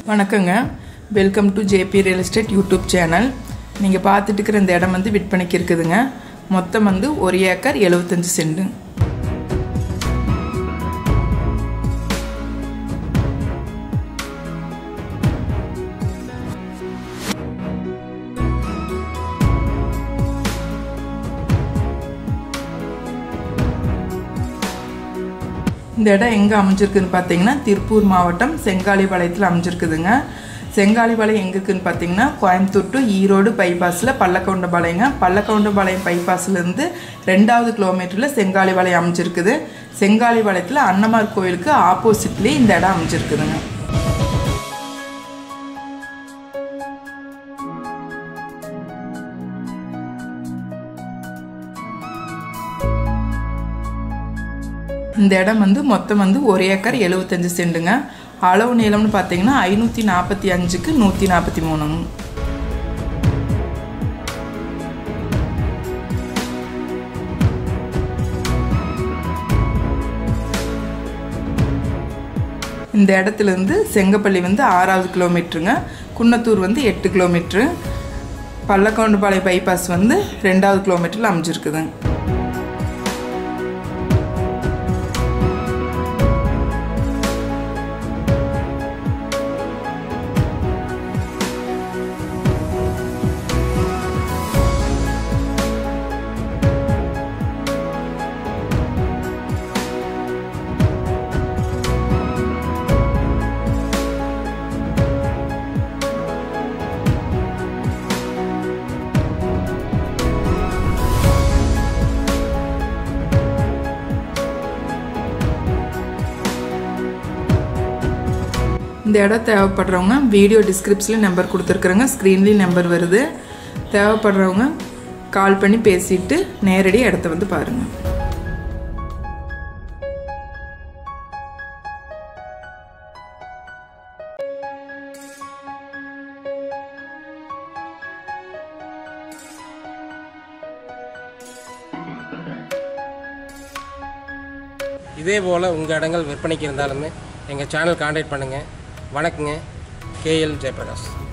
வணக்கங்க welcome to JP real estate YouTube channel நீங்கள் பார்த்துட்டு இருக்கிற இந்த இடம் வந்து விற்பனைக்கு இருக்குதுங்க மொத்தம் வந்து ஒரு ஏக்கர் எழுபத்தஞ்சு சென்ட் இந்த இடம் எங்கே அமைஞ்சிருக்குன்னு பார்த்தீங்கன்னா திருப்பூர் மாவட்டம் செங்காலிபாளையத்தில் அமைஞ்சிருக்குதுங்க செங்காலிபாளையம் எங்கே இருக்குன்னு பார்த்தீங்கன்னா கோயம்புத்தூர் டு ஈரோடு பைபாஸில் பல்லக்கவுண்டபாளையங்க பல்லக்கவுண்டபாளையம் பைபாஸ்லேருந்து ரெண்டாவது கிலோமீட்டரில் செங்காலிபாளையம் அமைஞ்சிருக்குது செங்காலிபாளையத்தில் அன்னமார் கோயிலுக்கு ஆப்போசிட்லேயே இந்த இடம் அமைஞ்சிருக்குதுங்க இந்த இடம் வந்து மொத்தம் வந்து ஒரு ஏக்கர் எழுபத்தஞ்சு சென்ட்டுங்க அளவு நீளம்னு பார்த்தீங்கன்னா ஐநூற்றி நாற்பத்தி அஞ்சுக்கு நூற்றி நாற்பத்தி மூணுங்க இந்த இடத்துலேருந்து செங்கப்பள்ளி வந்து ஆறாவது கிலோமீட்டருங்க குன்னத்தூர் வந்து எட்டு கிலோமீட்ரு பல்லக்கவுண்டபாளையம் பைபாஸ் வந்து ரெண்டாவது கிலோமீட்டரில் அமைஞ்சிருக்குதுங்க இந்த இடம் தேவைப்படுறவங்க வீடியோ டிஸ்கிரிப்ஷனில் நம்பர் கொடுத்துருக்குறேங்க ஸ்க்ரீன்லேயும் நம்பர் வருது தேவைப்படுறவங்க கால் பண்ணி பேசிட்டு நேரடி இடத்த வந்து பாருங்கள் இதே போல் உங்கள் இடங்கள் விற்பனைக்கு இருந்தாலுமே எங்கள் சேனல் காண்டாக்ட் பண்ணுங்கள் வணக்கங்க கேஎல் ஜெயபிரகாஷ்